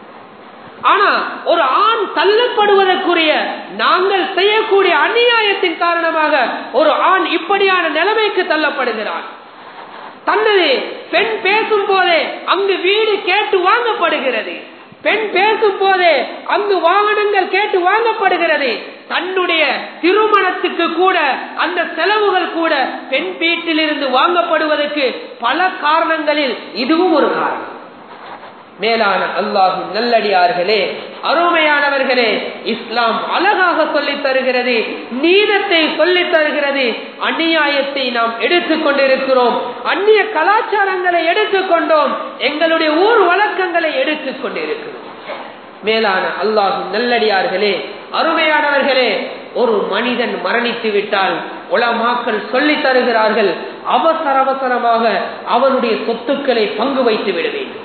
ஆனா ஒரு ஆண் தள்ளப்படுவதற்குரிய நாங்கள் செய்யக்கூடிய அநியாயத்தின் காரணமாக ஒரு ஆண் இப்படியான நிலைமைக்கு தள்ளப்படுகிறான் தன்னது பெண் பேசும் போதே அங்கு வீடு கேட்டு வாங்கப்படுகிறது பெண் பேசும் போதே அங்கு வாகனங்கள் கேட்டு வாங்கப்படுகிறது தன்னுடைய திருமணத்துக்கு கூட அந்த செலவுகள் கூட பெண் வீட்டிலிருந்து வாங்கப்படுவதற்கு பல காரணங்களில் இதுவும் ஒரு காரணம் மேலான அல்லாஹு நல்லடியார்களே அருமையானவர்களே இஸ்லாம் அழகாக சொல்லித் தருகிறது நீதத்தை சொல்லித் தருகிறது அந்நியாயத்தை நாம் எடுத்துக் கொண்டிருக்கிறோம் அந்நிய கலாச்சாரங்களை எடுத்துக்கொண்டோம் எங்களுடைய ஊர் வழக்கங்களை எடுத்துக் கொண்டிருக்கிறோம் மேலான அல்லாஹு நல்லடியார்களே அருமையானவர்களே ஒரு மனிதன் மரணித்து விட்டால் உலமாக்கள் சொல்லித் தருகிறார்கள் அவசர அவசரமாக அவனுடைய சொத்துக்களை பங்கு வைத்து விட வேண்டும்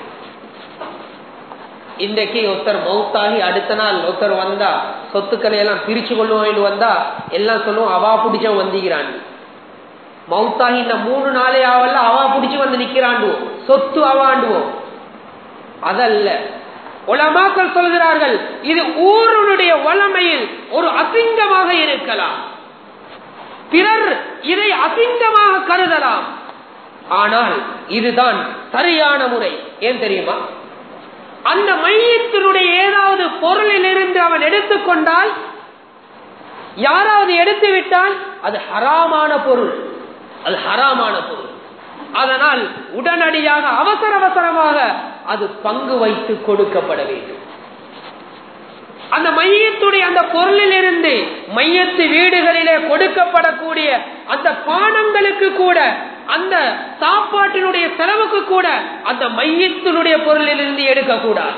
இன்றைக்கு ஒருத்தர் மௌத்தாகி அடுத்த நாள் ஒருத்தர் வந்தா சொத்துக்களை எல்லாம் பிரிச்சு கொள்ளுவோம் வந்தா எல்லாம் சொல்லுவோம் அவா பிடிச்ச வந்திக்கிறான் மௌத்தாகி இந்த மூணு நாளே ஆவல்ல அவா பிடிச்சு வந்து நிக்கிறாண்டுவோம் சொத்து அவாண்டுவோம் அதல்ல உலமாக்கள் சொல்கிறார்கள் இது ஊருடைய வளமையில் ஒரு அசிங்கமாக இருக்கலாம் பிறர் இதை அசிங்கமாக கருதலாம் ஆனால் இதுதான் சரியான முறை ஏன் தெரியுமா அந்த மையத்தினுடைய ஏதாவது பொருளில் இருந்து அவன் எடுத்துக்கொண்டால் யாராவது எடுத்து விட்டால் அது ஹராமான பொருள் அது ஹராமான பொருள் அதனால் உடனடியாக அவசர அவசரமாக அது பங்கு வைத்து கொடுக்கப்பட வேண்டும் அந்த மையத்துடைய அந்த பொருளில் இருந்து மையத்து வீடுகளிலே கொடுக்கப்படக்கூடிய அந்த பானங்களுக்கு கூட அந்த சாப்பாட்டினுடைய செலவுக்கு கூட அந்த மையத்தினுடைய பொருளில் இருந்து எடுக்கக்கூடாது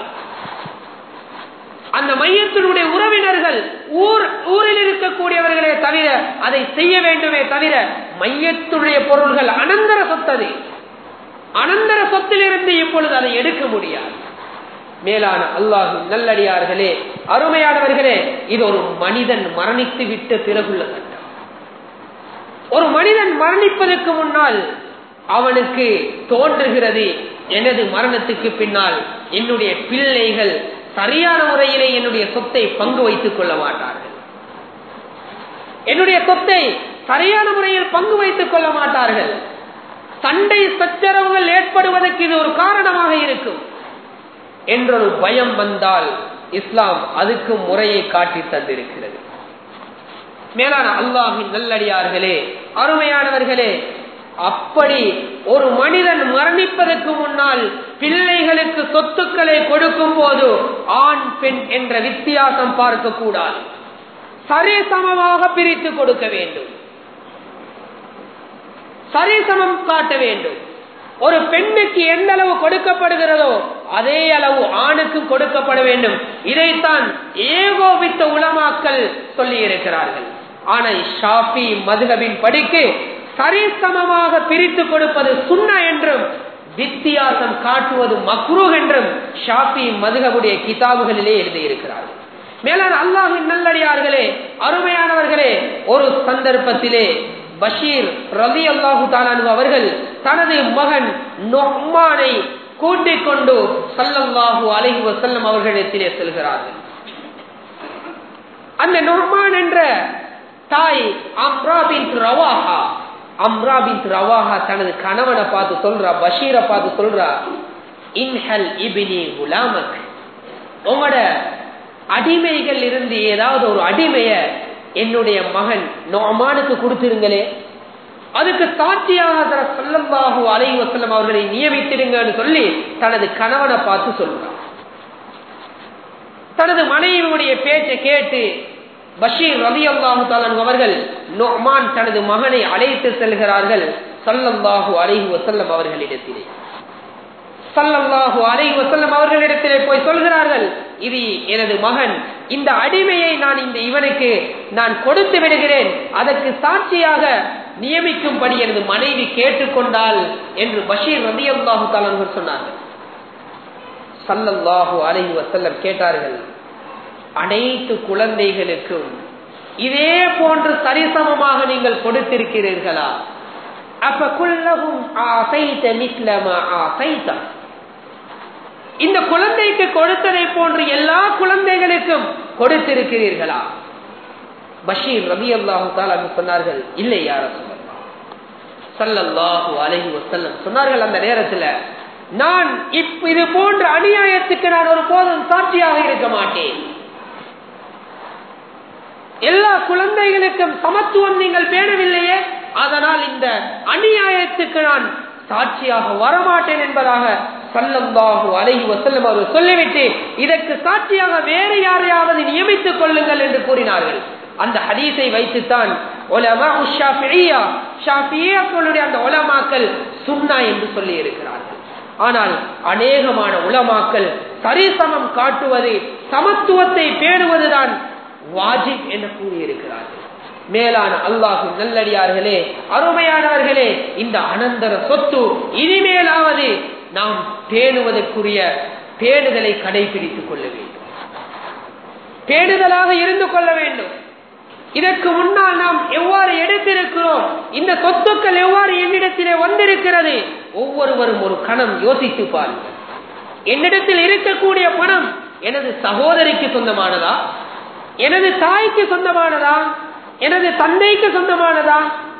அந்த மையத்தினுடைய உறவினர்கள் ஊர் ஊரில் இருக்கக்கூடியவர்களே தவிர அதை செய்ய வேண்டுமே தவிர மையத்துடைய பொருள்கள் அனந்தர சொத்தது அனந்தர சொத்திலிருந்து இப்பொழுது அதை எடுக்க முடியாது மேலான அல்லாஹு நல்லடியார்களே அருமையானவர்களே இது ஒரு மனிதன் மரணித்து விட்ட பிறகுள்ள சட்டம் ஒரு மனிதன் மரணிப்பதற்கு முன்னால் அவனுக்கு தோன்றுகிறது எனது மரணத்துக்கு பின்னால் என்னுடைய பிள்ளைகள் சரியான முறையிலே என்னுடைய சொத்தை பங்கு வைத்துக் கொள்ள மாட்டார்கள் என்னுடைய சொத்தை சரியான முறையில் பங்கு வைத்துக் கொள்ள மாட்டார்கள் சண்டை சச்சரவுகள் ஏற்படுவதற்கு இது ஒரு காரணமாக இருக்கும் என்றொரு பயம் வந்தால் இஸ்லாம் அதுக்கு முறையை காட்டி தந்திருக்கிறது மேலான அல்லாஹின் நல்லடியார்களே அருமையானவர்களே அப்படி ஒரு மனிதன் மரணிப்பதற்கு முன்னால் பிள்ளைகளுக்கு சொத்துக்களை கொடுக்கும் போது ஆண் பெண் என்ற வித்தியாசம் பார்க்க கூடாது சரிசமமாக பிரித்து கொடுக்க வேண்டும் சரிசமம் காட்ட வேண்டும் ஒரு பெண்ணுக்கு எந்த அளவு கொடுக்கப்படுகிறதோ அதே அளவு ஆணுக்கு கொடுக்கப்பட வேண்டும் இதைத்தான் ஏகோபித்த உலமாக்கல் சொல்லி இருக்கிறார்கள் ஆனால் ஷாஃபி மதுகபின் படிக்கு சரிசமமாக பிரித்து கொடுப்பது சுண்ணா என்றும் வித்தியாசம் காட்டுவது மக்ரூ என்றும் ஷாஃபி மதுகபுடைய கிதாபுகளிலே எழுதியிருக்கிறார்கள் மேலான அல்லாஹின் நல்லடியார்களே அருமையானவர்களே ஒரு சந்தர்ப்பத்திலே பஷீர் ரவி அல்லாஹு தாலானு அவர்கள் தனது மகன் நொஹ்மானை கூட்டிக் கொண்டு சல்லல்லாஹு அலஹி வசல்லம் அவர்களிடத்திலே செல்கிறார்கள் அந்த நொஹ்மான் என்ற தாய் அம்ரா பின் ரவாஹா அம்ரா பின் ரவாஹா தனது கணவனை பார்த்து சொல்றா பஷீரை பார்த்து சொல்றா இன்ஹல் இபினி குலாமக் உங்களோட அடிமைகள் இருந்து ஏதாவது ஒரு அடிமைய என்னுடைய மகன் நோமானுக்கு கொடுத்திருங்களே அதுக்கு சாட்சியாக சொல்லம்பாகு அலை வசல்லம் அவர்களை நியமித்திடுங்கன்னு சொல்லி தனது கணவனை பார்த்து சொல்றான் தனது மனைவியுடைய பேச்சை கேட்டு பஷீர் ரவி அல்லாஹு அவர்கள் நொமான் தனது மகனை அழைத்து செல்கிறார்கள் சல்லல்லாஹு அலைஹி வசல்லம் அவர்களிடத்திலே சல்லல்லாஹு அலைஹி வசல்லம் அவர்களிடத்திலே போய் சொல்கிறார்கள் இது எனது மகன் இந்த அடிமையை நான் இந்த இவனுக்கு நான் கொடுத்து விடுகிறேன் அதற்கு சாட்சியாக நியமிக்கும்படி எனது மனைவி கேட்டுக்கொண்டால் என்று பஷீர் ரதி அல்லாஹு தாலர்கள் சொன்னார்கள் சல்லல்லாஹு அலைஹி வசல்லம் கேட்டார்கள் அனைத்து குழந்தைகளுக்கும் இதே போன்று சரிசமமாக நீங்கள் கொடுத்திருக்கிறீர்களா அப்ப குல்லகும் ஆசைத்த மிஸ்லமா ஆசைத்த இந்த குழந்தைக்கு கொடுத்ததை போன்று எல்லா குழந்தைகளுக்கும் கொடுத்திருக்கிறீர்களா பஷீர் ரபி அல்லாஹு தாலா சொன்னார்கள் இல்லை யார சல்லல்லாஹு அலஹி வசல்லம் சொன்னார்கள் அந்த நேரத்தில் நான் இப்ப இது போன்ற அநியாயத்துக்கு நான் ஒரு போதும் சாட்சியாக இருக்க மாட்டேன் எல்லா குழந்தைகளுக்கும் சமத்துவம் நீங்கள் பேணவில்லையே அதனால் இந்த அநியாயத்துக்கு நான் சாட்சியாக வரமாட்டேன் என்பதாக சல்லம்பாகு அலஹி வசல்லம் அவர் சொல்லிவிட்டு இதற்கு சாட்சியாக வேறு யாரையாவது நியமித்துக் கொள்ளுங்கள் என்று கூறினார்கள் அந்த ஹதீஸை வைத்துத்தான் அந்த உலமாக்கள் சுண்ணா என்று சொல்லி இருக்கிறார்கள் ஆனால் அநேகமான உலமாக்கள் சரிசமம் காட்டுவது சமத்துவத்தை பேணுவதுதான் வாஜிப் என்று கூறியிருக்கிறார்கள் மேலான அல்லாஹு நல்லடியார்களே அருமையானவர்களே இந்த அனந்தர சொத்து இனிமேலாவது நாம் பேணுவதற்குரிய பேணுதலை கடைபிடித்துக் கொள்ள வேண்டும் பேணுதலாக இருந்து கொள்ள வேண்டும் இதற்கு முன்னால் நாம் எவ்வாறு எடுத்திருக்கிறோம் இந்த சொத்துக்கள் எவ்வாறு என்னிடத்திலே வந்திருக்கிறது ஒவ்வொருவரும் ஒரு கணம் யோசித்து பாருங்கள் என்னிடத்தில் இருக்கக்கூடிய பணம் எனது சகோதரிக்கு சொந்தமானதா எனது தாய்க்கு சொந்தமானதா எனது தந்தைக்கு சொந்தமானதா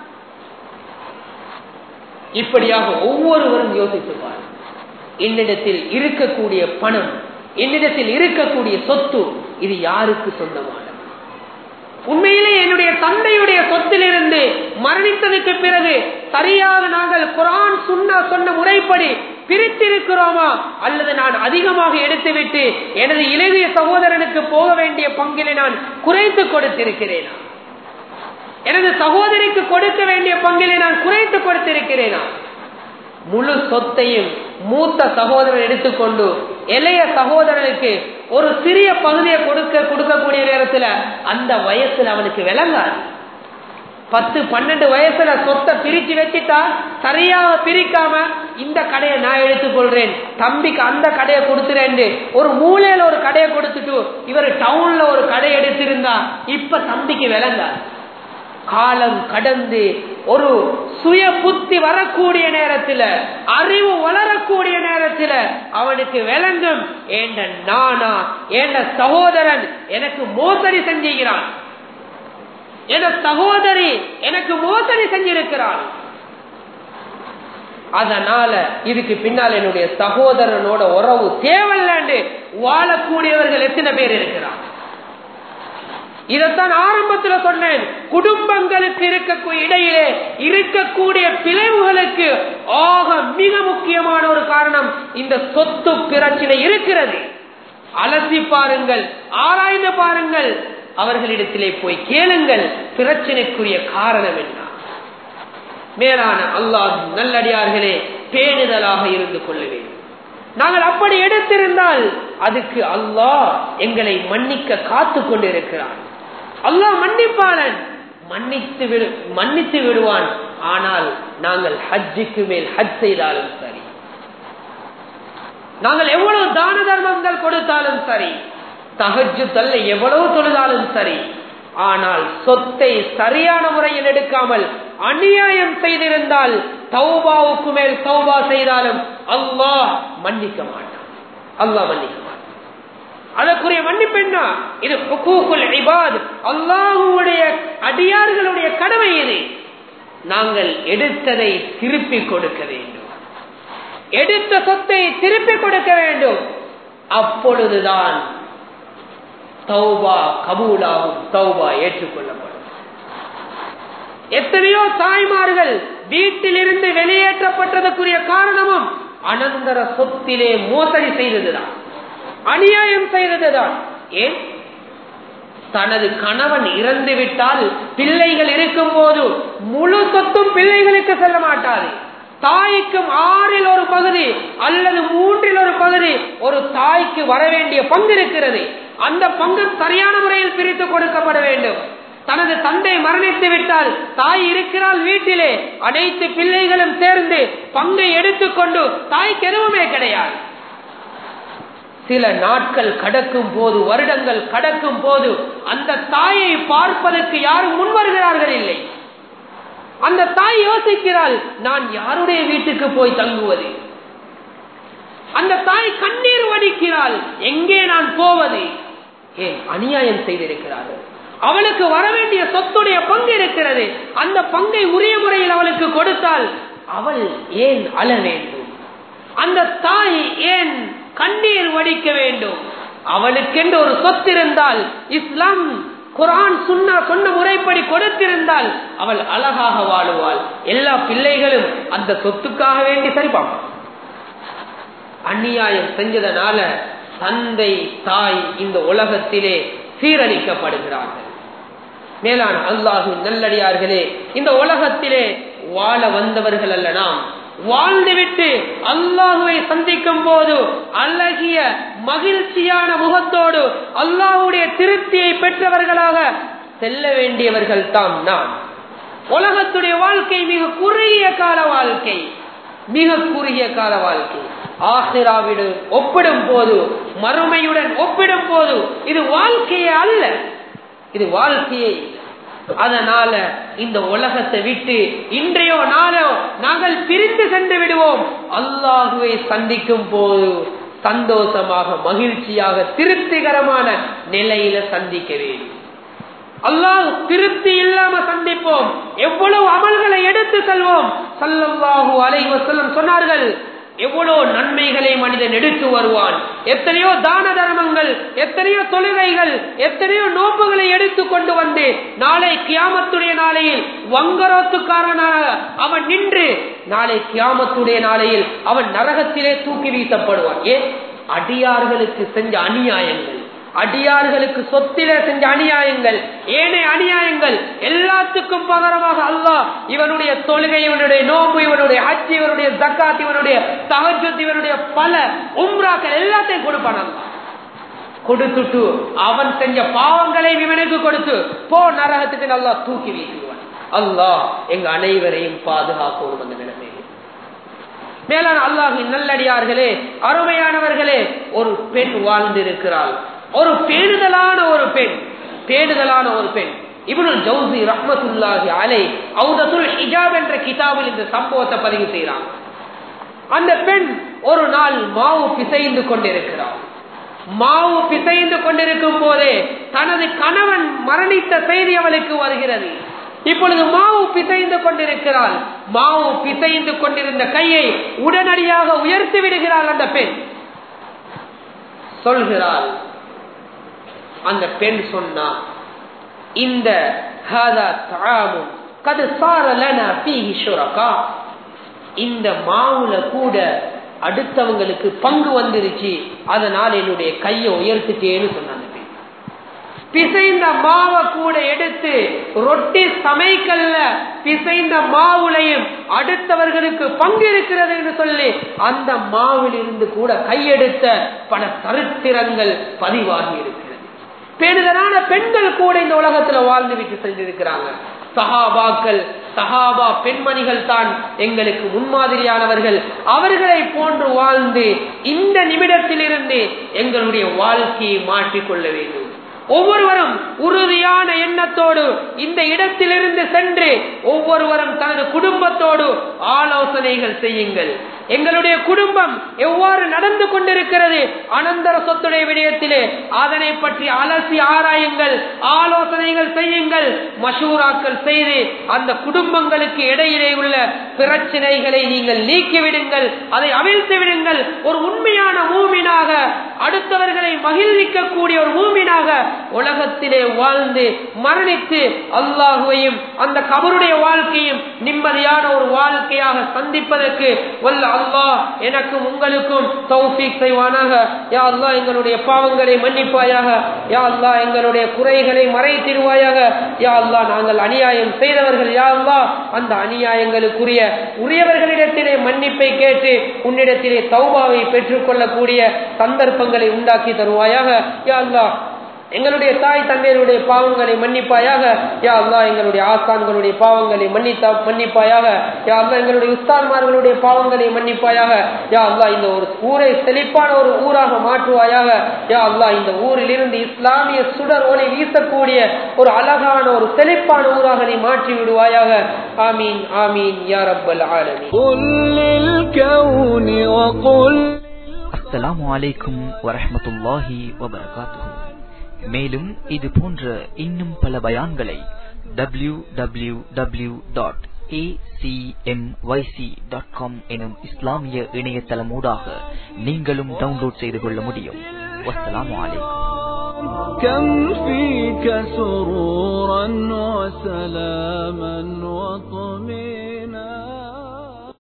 இப்படியாக ஒவ்வொருவரும் யோசித்துப்பார் என்னிடத்தில் இருக்கக்கூடிய பணம் என்னிடத்தில் இருக்கக்கூடிய சொத்து இது யாருக்கு சொந்தமானது உண்மையிலே என்னுடைய தந்தையுடைய சொத்திலிருந்து மரணித்ததுக்கு பிறகு சரியாக நாங்கள் குரான் சுண்ணா சொன்ன முறைப்படி பிரித்திருக்கிறோமா அல்லது நான் அதிகமாக எடுத்துவிட்டு எனது இளைய சகோதரனுக்கு போக வேண்டிய பங்கினை நான் குறைத்து கொடுத்திருக்கிறேனா எனது சகோதரிக்கு கொடுக்க வேண்டிய பங்கினை நான் குறைத்து கொடுத்திருக்கிறேனா முழு சொத்தையும் மூத்த சகோதரன் எடுத்துக்கொண்டு இளைய சகோதரனுக்கு ஒரு சிறிய பகுதியை கொடுக்க கொடுக்கக்கூடிய நேரத்தில் அந்த வயசுல அவனுக்கு விளங்காது பத்து பன்னெண்டு வயசுல சொத்தை பிரிச்சு வச்சுட்டா சரியாக பிரிக்காம இந்த கடையை நான் எடுத்துக்கொள்றேன் தம்பிக்கு அந்த கடையை கொடுத்துறேன் ஒரு மூலையில ஒரு கடையை கொடுத்துட்டு இவர் டவுன்ல ஒரு கடை எடுத்திருந்தா இப்ப தம்பிக்கு விளங்காது காலம் கடந்து ஒரு சுய புத்தி வரக்கூடிய நேரத்தில் அறிவு வளரக்கூடிய நேரத்தில் அவனுக்கு விளங்கும் ஏண்ட நானா ஏண்ட சகோதரன் எனக்கு மோசடி செஞ்சுகிறான் என சகோதரி எனக்கு மோசடி செஞ்சிருக்கிறான் அதனால இதுக்கு பின்னால் என்னுடைய சகோதரனோட உறவு தேவையில்லை வாழக்கூடியவர்கள் எத்தனை பேர் இருக்கிறார் இதைத்தான் ஆரம்பத்தில் சொன்னேன் குடும்பங்களுக்கு இருக்கக்கூடிய இடையிலே இருக்கக்கூடிய பிளவுகளுக்கு ஆக மிக முக்கியமான ஒரு காரணம் இந்த சொத்து பிரச்சனை இருக்கிறது அலசி பாருங்கள் ஆராய்ந்து பாருங்கள் அவர்களிடத்திலே போய் கேளுங்கள் பிரச்சனைக்குரிய காரணம் என்ன மேலான அல்லாஹ் நல்லடியார்களே பேணுதலாக இருந்து கொள்ள வேண்டும் நாங்கள் அப்படி எடுத்திருந்தால் அதுக்கு அல்லாஹ் எங்களை மன்னிக்க காத்து கொண்டிருக்கிறான் அல்லாஹ் மன்னிப்பாளன் மன்னித்து விடு மன்னித்து விடுவான் ஆனால் நாங்கள் ஹஜ்ஜுக்கு மேல் ஹஜ் செய்தாலும் சரி நாங்கள் எவ்வளவு தான தர்மங்கள் கொடுத்தாலும் சரி தகஜு தல்ல எவ்வளவு தொழுதாலும் சரி ஆனால் சொத்தை சரியான முறையில் எடுக்காமல் அநியாயம் செய்திருந்தால் தௌபாவுக்கு மேல் தௌபா செய்தாலும் அல்லாஹ் மன்னிக்க மாட்டான் அல்லாஹ் மன்னிக்க மாட்டான் அதற்குரிய மன்னிப்பு என்ன இது இபாத் அல்லாஹுடைய அடியார்களுடைய கடமை இது நாங்கள் எடுத்ததை திருப்பி கொடுக்க வேண்டும் எடுத்த சொத்தை திருப்பி கொடுக்க வேண்டும் அப்பொழுதுதான் தௌபா கபூலாகும் தௌபா ஏற்றுக்கொள்ளப்படும் எத்தனையோ தாய்மார்கள் வீட்டிலிருந்து வெளியேற்றப்பட்டதற்குரிய காரணமும் அனந்தர சொத்திலே மோசடி செய்ததுதான் அநியாயம் செய்ததுதான் ஏன் தனது கணவன் இறந்து விட்டால் பிள்ளைகள் இருக்கும் போது முழு சொத்தும் பிள்ளைகளுக்கு செல்ல மாட்டாது தாய்க்கும் ஆறில் ஒரு பகுதி அல்லது மூன்றில் ஒரு பகுதி ஒரு தாய்க்கு வர வேண்டிய பங்கு இருக்கிறது அந்த பங்கு சரியான முறையில் பிரித்து கொடுக்கப்பட வேண்டும் தனது தந்தை மரணித்து விட்டால் தாய் இருக்கிறாள் வீட்டிலே அனைத்து பிள்ளைகளும் சேர்ந்து பங்கை எடுத்துக்கொண்டு தாய்க்கு எதுவுமே கிடையாது சில நாட்கள் கடக்கும் போது வருடங்கள் கடக்கும் போது அந்த தாயை பார்ப்பதற்கு யாரும் முன்வருகிறார்கள் இல்லை அந்த தாய் யோசிக்கிறாள் நான் யாருடைய வீட்டுக்கு போய் தங்குவது அந்த தாய் கண்ணீர் வடிக்கிறாள் எங்கே நான் போவது ஏன் அநியாயம் செய்திருக்கிறார்கள் அவளுக்கு வர வேண்டிய சொத்துடைய பங்கு இருக்கிறது அந்த பங்கை உரிய முறையில் அவளுக்கு கொடுத்தால் அவள் ஏன் அழ வேண்டும் அந்த தாய் ஏன் கண்ணீர் வடிக்க வேண்டும் அவளுக்கென்று ஒரு சொத்து இருந்தால் இஸ்லாம் குரான் சுன்னா சொன்ன முறைப்படி கொடுத்திருந்தால் அவள் அழகாக வாழுவாள் எல்லா பிள்ளைகளும் அந்த சொத்துக்காக வேண்டி சரிபார்ப்பான் அந்நியாயம் செஞ்சதனால தந்தை தாய் இந்த உலகத்திலே சீரழிக்கப்படுகிறார்கள் மேலான அல்லாஹு நல்லடியார்களே இந்த உலகத்திலே வாழ வந்தவர்கள் அல்ல நாம் வாழ்ந்துவிட்டு அல்லாஹுவை சந்திக்கும் போது அழகிய மகிழ்ச்சியான முகத்தோடு அல்லாஹுடைய திருப்தியை பெற்றவர்களாக செல்ல வேண்டியவர்கள் தாம் நாம் உலகத்துடைய வாழ்க்கை மிக குறுகிய கால வாழ்க்கை மிக குறுகிய கால வாழ்க்கை ஆசிராவிடு ஒப்பிடும் போது மறுமையுடன் ஒப்பிடும் போது இது வாழ்க்கையே அல்ல இது வாழ்க்கையே அதனால இந்த உலகத்தை விட்டு இன்றையோ நாளோ நாங்கள் பிரிந்து சென்று விடுவோம் அல்லாஹுவை சந்திக்கும் போது சந்தோஷமாக மகிழ்ச்சியாக திருப்திகரமான நிலையில சந்திக்க வேண்டும் அல்லாஹ் திருப்தி இல்லாம சந்திப்போம் எவ்வளவு அமல்களை எடுத்து செல்வோம் சல்லல்லாஹு அலைஹி வஸல்லம் சொன்னார்கள் எவ்வளவு நன்மைகளை மனிதன் எடுத்து வருவான் எத்தனையோ தான தர்மங்கள் எத்தனையோ தொழுகைகள் எத்தனையோ நோப்புகளை எடுத்து கொண்டு வந்து நாளை கியாமத்துடைய நாளையில் வங்கரோத்துக்காரனாக அவன் நின்று நாளை கியாமத்துடைய நாளையில் அவன் நரகத்திலே தூக்கி வீசப்படுவான் ஏன் அடியார்களுக்கு செஞ்ச அநியாயங்கள் அடியார்களுக்கு சொத்திலே செஞ்ச அநியாயங்கள் ஏனைய அநியாயங்கள் எல்லாத்துக்கும் பகரமாக அல்லாஹ் இவனுடைய தொழுகை இவனுடைய நோம்பு இவனுடைய ஹஜ் இவனுடைய ஜக்காத் இவனுடைய தகஜத் இவனுடைய பல உம்ராக்கள் எல்லாத்தையும் கொடுப்பான் அல்லாஹ் கொடுத்துட்டு அவன் செஞ்ச பாவங்களை இவனுக்கு கொடுத்து போ நரகத்துக்கு நல்லா தூக்கி வீசுவான் அல்லாஹ் எங்க அனைவரையும் பாதுகாப்போம் அந்த நிலைமையில் மேலான அல்லாஹின் நல்லடியார்களே அருமையானவர்களே ஒரு பெண் வாழ்ந்திருக்கிறாள் ஒரு பேணுதலான ஒரு பெண் பேணுதலான ஒரு பெண் இவனு ஜவுசி ரஹ்மத்துல்லாஹி அலை அவுதத்துல் ஹிஜாப் என்ற கிதாபில் இந்த சம்பவத்தை பதிவு செய்யறாங்க அந்த பெண் ஒரு நாள் மாவு பிசைந்து கொண்டிருக்கிறார் மாவு பிசைந்து கொண்டிருக்கும் போதே தனது கணவன் மரணித்த செய்தி அவளுக்கு வருகிறது இப்பொழுது மாவு பிசைந்து கொண்டிருக்கிறாள் மாவு பிசைந்து கொண்டிருந்த கையை உடனடியாக உயர்த்தி விடுகிறாள் அந்த பெண் சொல்கிறாள் அந்த பெண் சொன்னா இந்த இந்த மாவுல கூட அடுத்தவங்களுக்கு பங்கு வந்துருச்சு அதனால் என்னுடைய கையை உயர்த்திட்டேன்னு சொன்னாங்க பிசைந்த மாவை கூட எடுத்து ரொட்டி சமைக்கல்ல பிசைந்த மாவுலையும் அடுத்தவர்களுக்கு பங்கு இருக்கிறது என்று சொல்லி அந்த மாவில் இருந்து கூட கையெடுத்த பல சரித்திரங்கள் பதிவாகி இருக்கிறது பெருதலான பெண்கள் கூட இந்த உலகத்துல வாழ்ந்து விட்டு சென்றிருக்கிறாங்க சஹாபாக்கள் சஹாபா பெண்மணிகள் தான் எங்களுக்கு முன்மாதிரியானவர்கள் அவர்களை போன்று வாழ்ந்து இந்த நிமிடத்திலிருந்து எங்களுடைய வாழ்க்கையை மாற்றிக்கொள்ள வேண்டும் ஒவ்வொருவரும் உறுதியான எண்ணத்தோடு இந்த இடத்திலிருந்து சென்று ஒவ்வொருவரும் தனது குடும்பத்தோடு ஆலோசனைகள் செய்யுங்கள் எங்களுடைய குடும்பம் எவ்வாறு நடந்து கொண்டிருக்கிறது அனந்தர சொத்துடைய விடயத்திலே அதனை பற்றி அலசி ஆராயுங்கள் ஆலோசனைகள் செய்யுங்கள் மசூராக்கள் செய்து அந்த குடும்பங்களுக்கு இடையிலே உள்ள பிரச்சனைகளை நீங்கள் நீக்கிவிடுங்கள் அதை அவிழ்த்து விடுங்கள் ஒரு உண்மையான மூமினாக அடுத்தவர்களை மகிழ்விக்கக்கூடிய ஒரு மூமினாக உலகத்திலே வாழ்ந்து மரணித்து அல்லாஹுவையும் அந்த கபருடைய வாழ்க்கையும் நிம்மதியான ஒரு வாழ்க்கையாக சந்திப்பதற்கு வல்ல அல்லாஹ் எனக்கும் உங்களுக்கும் தௌஃபீக் செய்வானாக யா அல்லாஹ் எங்களுடைய பாவங்களை மன்னிப்பாயாக யா அல்லாஹ் எங்களுடைய குறைகளை மறைத்திடுவாயாக யா அல்லாஹ் நாங்கள் அநியாயம் செய்தவர்கள் யா அல்லாஹ் அந்த அநியாயங்களுக்குரிய உரியவர்களிடத்திலே மன்னிப்பை கேட்டு உன்னிடத்திலே தௌபாவை பெற்றுக்கொள்ளக்கூடிய சந்தர்ப்பங்களை உண்டாக்கி தருவாயாக யா அல்லாஹ் எங்களுடைய தாய் தந்தையருடைய பாவங்களை மன்னிப்பாயாக யா அல்லா எங்களுடைய ஆசான்களுடைய பாவங்களை மன்னித்தா மன்னிப்பாயாக யா அல்லா எங்களுடைய உஸ்தான்மார்களுடைய பாவங்களை மன்னிப்பாயாக யா அல்லா இந்த ஒரு ஊரை செழிப்பான ஒரு ஊராக மாற்றுவாயாக யா அல்லா இந்த ஊரிலிருந்து இஸ்லாமிய சுடர் ஒளி வீசக்கூடிய ஒரு அழகான ஒரு செழிப்பான ஊராக நீ மாற்றி விடுவாயாக ஆமீன் ஆமீன் யா ரப்பல் ஆலமீன் قل للكون وقل அஸ்ஸலாமு அலைக்கும் வரஹ்மத்துல்லாஹி வபரகாத்துஹு மேலும் இது போன்ற இன்னும் பல பயான்களை W W W dot dot com எனும் இஸ்லாமிய இணையதளமூடாக நீங்களும் டவுன்லோட் செய்து கொள்ள முடியும் வஸ்ஸலாமு அலைக்கும் كم فيك سرورا وسلاما وطهورا